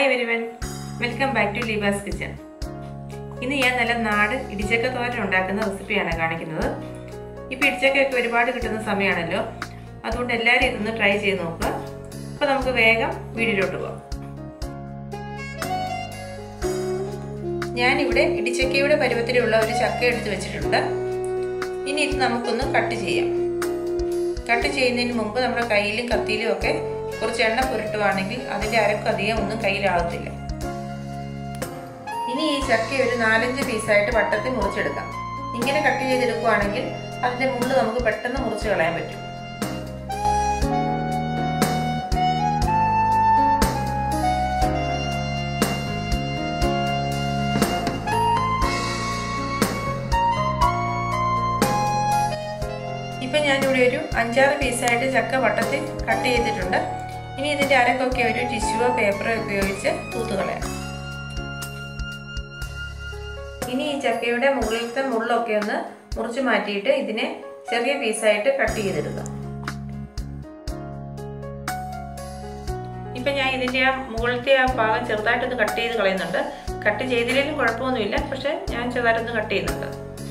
hi everyone welcome back to Leeba's kitchen ഇന്ന് ഞാൻ നല്ല നാട് ഇടിച്ചക്ക തോരൻ ഉണ്ടാക്കുന്ന റെസിപ്പിയാണ് കാണിക്കുന്നത് ഇപ്പോൾ ഇടിച്ചക്കയൊക്കെ ഒരുപാട് കിട്ടുന്ന സമയമാണല്ലോ അതുകൊണ്ട് എല്ലാവരും ഇതൊന്ന് ട്രൈ ചെയ്ത് നോക്കുക അപ്പോൾ നമുക്ക് വേഗം വീഡിയോയിലോട്ട് പോകാം ഞാനിവിടെ ഇടിച്ചക്കയുടെ പരുവത്തിലുള്ള ഒരു ചക്ക എടുത്ത് വെച്ചിട്ടുണ്ട് ഇനി ഇത് നമുക്കൊന്ന് കട്ട് ചെയ്യാം കട്ട് ചെയ്യുന്നതിന് മുമ്പ് നമ്മുടെ കയ്യിലും കത്തിയിലും ഒക്കെ കുറച്ച് എണ്ണ പുരട്ടുവാണെങ്കിൽ അതിൻ്റെ അരക്ക് അധികം ഒന്നും കയ്യിലാവത്തില്ല ഇനി ഈ ചക്ക ഒരു നാലഞ്ച് പീസായിട്ട് വട്ടത്തിൽ മുറിച്ചെടുക്കാം ഇങ്ങനെ കട്ട് ചെയ്തെടുക്കുവാണെങ്കിൽ അതിൻ്റെ മുള്ള് നമുക്ക് പെട്ടെന്ന് മുറിച്ച് കളയാൻ പറ്റും ഇപ്പം ഞാനിവിടെ ഒരു അഞ്ചാറ് പീസായിട്ട് ചക്ക വട്ടത്തിൽ കട്ട് ചെയ്തിട്ടുണ്ട് ഇനി ഇതിൻ്റെ അരക്കൊക്കെ ഒരു ടിഷ്യൂവോ പേപ്പറോ ഉപയോഗിച്ച് തൂത്ത് കളയാം ഇനി ഈ ചക്കയുടെ മുകളിലത്തെ മുള്ളൊക്കെ ഒന്ന് മുറിച്ച് മാറ്റിയിട്ട് ഇതിനെ ചെറിയ പീസായിട്ട് കട്ട് ചെയ്തെടുക്കാം ഇപ്പം ഞാൻ ഇതിൻ്റെ ആ മുകളിലത്തെ ആ ഭാഗം ചെറുതായിട്ടൊന്ന് കട്ട് ചെയ്ത് കളയുന്നുണ്ട് കട്ട് ചെയ്തില്ലെങ്കിലും കുഴപ്പമൊന്നുമില്ല പക്ഷെ ഞാൻ ചെറുതായിട്ടൊന്ന് കട്ട് ചെയ്യുന്നുണ്ട്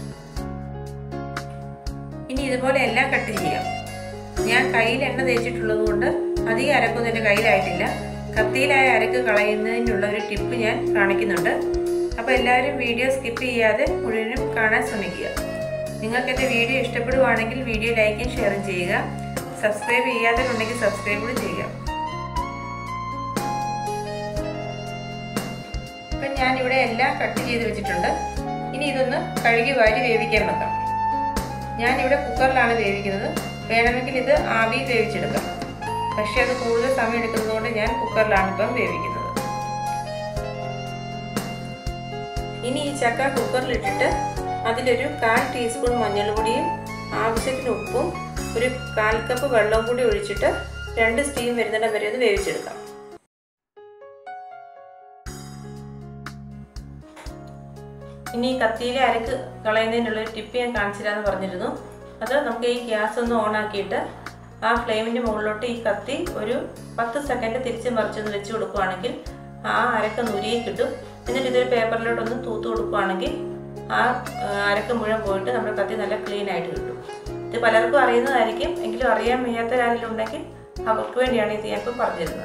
ഇനി ഇതുപോലെ എല്ലാം കട്ട് ചെയ്യാം ഞാൻ കയ്യിൽ എണ്ണ തേച്ചിട്ടുള്ളത് കൊണ്ട് അധികം അരക്കൊന്നും എൻ്റെ കയ്യിലായിട്ടില്ല കത്തിയിലായ അരക്ക് കളയുന്നതിനുള്ള ഒരു ടിപ്പ് ഞാൻ കാണിക്കുന്നുണ്ട് അപ്പോൾ എല്ലാവരും വീഡിയോ സ്കിപ്പ് ചെയ്യാതെ മുഴുവനും കാണാൻ ശ്രമിക്കുക നിങ്ങൾക്ക് എൻ്റെ വീഡിയോ ഇഷ്ടപ്പെടുവാണെങ്കിൽ വീഡിയോ ലൈക്കും ഷെയറും ചെയ്യുക സബ്സ്ക്രൈബ് ചെയ്യാത്തവരുണ്ടെങ്കിൽ സബ്സ്ക്രൈബ് കൂടി ചെയ്യുക ഇപ്പം ഞാനിവിടെ എല്ലാം കട്ട് ചെയ്ത് വെച്ചിട്ടുണ്ട് ഇനി ഇതൊന്ന് കഴുകി വാരി വേവിക്കാൻ വെക്കാം ഞാനിവിടെ കുക്കറിലാണ് വേവിക്കുന്നത് വേണമെങ്കിൽ ഇത് ആവി വേവിച്ചെടുക്കാം പക്ഷെ അത് കൂടുതൽ സമയം എടുക്കുന്നതുകൊണ്ട് ഞാൻ കുക്കറിലാണ് ഇപ്പം വേവിക്കുന്നത് ഇനി ഈ ചക്ക കുക്കറിലിട്ടിട്ട് അതിലൊരു കാൽ ടീസ്പൂൺ മഞ്ഞൾപ്പൊടിയും ആവശ്യത്തിന് ഉപ്പും ഒരു കാൽ കപ്പ് വെള്ളവും കൂടി ഒഴിച്ചിട്ട് രണ്ട് സ്റ്റീം വരുന്നിടം വരെ ഒന്ന് വേവിച്ചെടുക്കാം ഇനി ഈ കത്തിയിലെ അരക്ക് കളയുന്നതിനുള്ള ഒരു ടിപ്പ് ഞാൻ കാണിച്ചില്ലാന്ന് പറഞ്ഞിരുന്നു അത് നമുക്ക് ഈ ഗ്യാസ് ഒന്ന് ഓൺ ആക്കിയിട്ട് ആ ഫ്ലെയിമിൻ്റെ മുകളിലോട്ട് ഈ കത്തി ഒരു പത്ത് സെക്കൻഡ് തിരിച്ച് മറിച്ചൊന്ന് വെച്ച് കൊടുക്കുകയാണെങ്കിൽ ആ അരക്ക് നുരിയെ കിട്ടും എന്നിട്ട് ഇതൊരു പേപ്പറിലോട്ടൊന്ന് തൂത്ത് കൊടുക്കുകയാണെങ്കിൽ ആ അരക്ക് മുഴുവൻ പോയിട്ട് നമ്മുടെ കത്തി നല്ല ക്ലീൻ ആയിട്ട് കിട്ടും ഇത് പലർക്കും അറിയുന്നതായിരിക്കും എങ്കിലും അറിയാൻ വയ്യാത്ത ആരെങ്കിലും ഉണ്ടെങ്കിൽ അവർക്ക് വേണ്ടിയാണ് ഇത് ഞാൻ ഇപ്പം പറഞ്ഞിരുന്നത്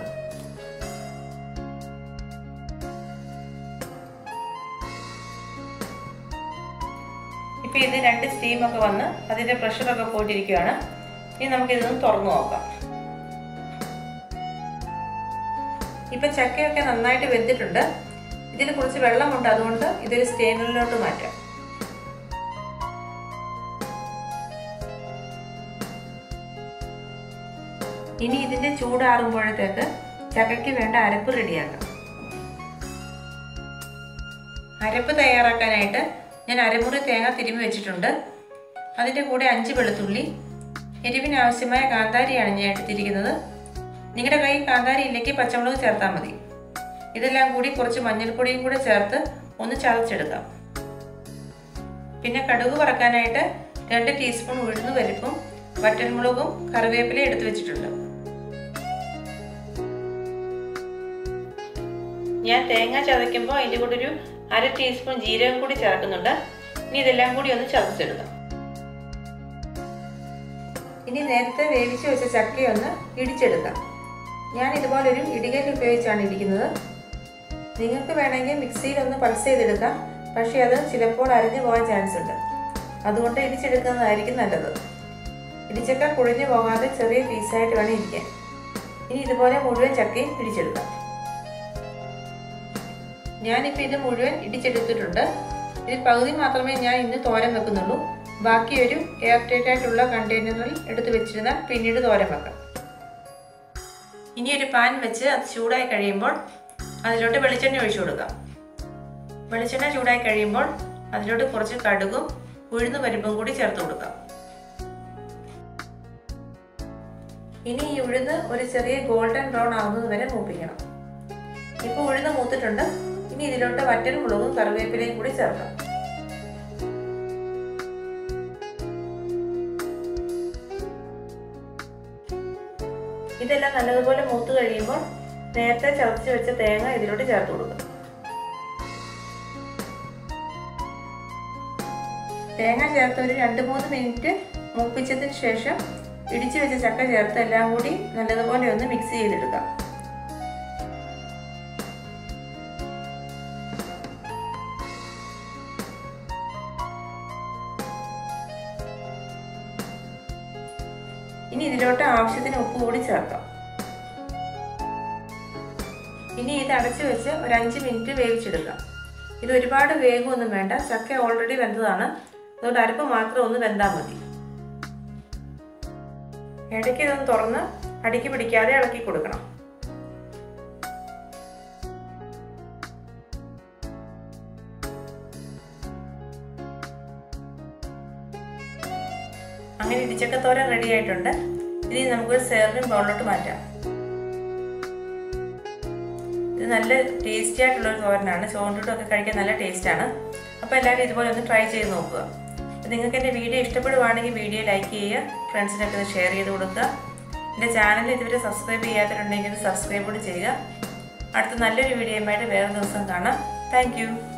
ഇപ്പം ഇത് രണ്ട് സ്റ്റീമൊക്കെ വന്ന് അതിൻ്റെ പ്രഷറൊക്കെ പോയിട്ടിരിക്കുകയാണ് ഇനി നമുക്കിതൊന്ന് തുറന്നു നോക്കാം ഇപ്പം ചക്കയൊക്കെ നന്നായിട്ട് വെന്തിട്ടുണ്ട് ഇതിൽ കുറച്ച് വെള്ളമുണ്ട് അതുകൊണ്ട് ഇതൊരു സ്റ്റെയിനറിലോട്ട് മാറ്റാം ഇനി ഇതിൻ്റെ ചൂടാറുമ്പോഴത്തേക്ക് ചക്കയ്ക്ക് വേണ്ട അരപ്പ് റെഡിയാക്കാം അരപ്പ് തയ്യാറാക്കാനായിട്ട് ഞാൻ അരമുറി തേങ്ങ തിരുമ്മി വെച്ചിട്ടുണ്ട് അതിൻ്റെ കൂടെ അഞ്ച് വെളുത്തുള്ളി എരിവിന് ആവശ്യമായ കാന്താരിയാണ് ഞാൻ എടുത്തിരിക്കുന്നത് നിങ്ങളുടെ കയ്യിൽ കാന്താരി ഇല്ലെങ്കിൽ പച്ചമുളക് ചേർത്താൽ മതി ഇതെല്ലാം കൂടി കുറച്ച് മഞ്ഞൾപ്പൊടിയും കൂടെ ചേർത്ത് ഒന്ന് ചതച്ചെടുക്കാം പിന്നെ കടുക് വറക്കാനായിട്ട് രണ്ട് ടീസ്പൂൺ ഉഴുന്ന് പരിപ്പും വറ്റൽമുളകും കറിവേപ്പിലയും എടുത്തു വെച്ചിട്ടുണ്ട് ഞാൻ തേങ്ങ ചതയ്ക്കുമ്പോൾ അതിൻ്റെ കൂടെ ഒരു അര ടീസ്പൂൺ ജീരകം കൂടി ചേർക്കുന്നുണ്ട് ഇനി ഇതെല്ലാം കൂടി ഒന്ന് ചതച്ചെടുക്കാം ഇനി നേരത്തെ വേവിച്ച് വെച്ച ചക്കയൊന്ന് ഇടിച്ചെടുക്കാം ഞാൻ ഇതുപോലൊരു ഇടികല്ല് ഉപയോഗിച്ചാണ് ഇടിക്കുന്നത് നിങ്ങൾക്ക് വേണമെങ്കിൽ മിക്സിയിൽ ഒന്ന് പൾസ് ചെയ്തെടുക്കാം പക്ഷേ അത് ചിലപ്പോൾ അരിഞ്ഞു പോകാൻ ചാൻസ് ഉണ്ട് അതുകൊണ്ട് ഇടിച്ചെടുക്കുന്നതായിരിക്കും നല്ലത് ഇടിച്ചക്ക കുഴിഞ്ഞു പോകാതെ ചെറിയ പീസായിട്ട് വേണം ഇരിക്കാൻ ഇനി ഇതുപോലെ മുഴുവൻ ചക്കയും ഇടിച്ചെടുക്കാം ഞാനിപ്പോൾ ഇത് മുഴുവൻ ഇടിച്ചെടുത്തിട്ടുണ്ട് ഇതിൽ പകുതി മാത്രമേ ഞാൻ ഇന്ന് തോരൻ വെക്കുന്നുള്ളൂ ബാക്കി ഒരു എയർ ടൈറ്റ് ആയിട്ടുള്ള കണ്ടെയ്നറിൽ എടുത്ത് വെച്ചിരുന്നാൽ പിന്നീട് തോരൻ വെക്കാം ഇനി ഒരു പാൻ വെച്ച് അത് ചൂടായി കഴിയുമ്പോൾ അതിലോട്ട് വെളിച്ചെണ്ണ ഒഴിച്ചു കൊടുക്കാം വെളിച്ചെണ്ണ ചൂടായി കഴിയുമ്പോൾ അതിലോട്ട് കുറച്ച് കടുകും ഉഴുന്ന് പരിപ്പും കൂടി ചേർത്ത് കൊടുക്കാം ഇനി ഈ ഉഴുന്ന് ഒരു ചെറിയ ഗോൾഡൻ ബ്രൗൺ ആവുന്നത് വരെ മൂപ്പിക്കണം ഇപ്പോൾ ഉഴുന്ന് മൂത്തിട്ടുണ്ട് ഇനി ഇതിലോട്ട് വറ്റൽ മുളകും കറിവേപ്പിലയും കൂടി ചേർക്കാം ഇതെല്ലാം നല്ലതുപോലെ മൂത്ത് കഴിയുമ്പോൾ നേരത്തെ ചതച്ച് വെച്ച തേങ്ങ ഇതിലോട്ട് ചേർത്ത് കൊടുക്കുക തേങ്ങ ചേർത്ത് ഒരു രണ്ട് മൂന്ന് മിനിറ്റ് മൂപ്പിച്ചതിന് ശേഷം ഇടിച്ചു വെച്ച ചക്ക ചേർത്ത് എല്ലാം കൂടി നല്ലതുപോലെ ഒന്ന് മിക്സ് ചെയ്തെടുക്കാം ഇനി ഇതിലോട്ട് ആവശ്യത്തിന് ഉപ്പ് കൂടി ചേർക്കാം ഇനി ഇത് അടച്ചു വെച്ച് ഒരു അഞ്ച് മിനിറ്റ് വേവിച്ചെടുക്കാം ഇത് ഒരുപാട് വേഗമൊന്നും വേണ്ട ചക്ക ഓൾറെഡി വെന്തതാണ് അതുകൊണ്ട് അരപ്പ് മാത്രം ഒന്ന് വെന്താൽ മതി ഇടയ്ക്ക് ഇതൊന്ന് തുറന്ന് അടിക്ക് പിടിക്കാതെ ഇളക്കി കൊടുക്കണം അങ്ങനെ ഇടിച്ചക്കത്തോരൻ റെഡി ആയിട്ടുണ്ട് ഇനി നമുക്കൊരു സേർവിങ് ബൗളിലോട്ട് മാറ്റാം ഇത് നല്ല ടേസ്റ്റി ആയിട്ടുള്ള ഒരു തോരനാണ് ചോറിൻ്റെ ഒക്കെ കഴിക്കാൻ നല്ല ടേസ്റ്റാണ് അപ്പോൾ എല്ലാവരും ഇതുപോലെ ഒന്ന് ട്രൈ ചെയ്ത് നോക്കുക നിങ്ങൾക്ക് എൻ്റെ വീഡിയോ ഇഷ്ടപ്പെടുവാണെങ്കിൽ വീഡിയോ ലൈക്ക് ചെയ്യുക ഫ്രണ്ട്സിനൊക്കെ ഇത് ഷെയർ ചെയ്ത് കൊടുക്കുക എൻ്റെ ചാനൽ ഇതുവരെ സബ്സ്ക്രൈബ് ചെയ്യാത്തവരുണ്ടെങ്കിൽ സബ്സ്ക്രൈബ് കൂടി ചെയ്യുക അടുത്ത നല്ലൊരു വീഡിയോയുമായിട്ട് വേറെ ദിവസം കാണാം താങ്ക്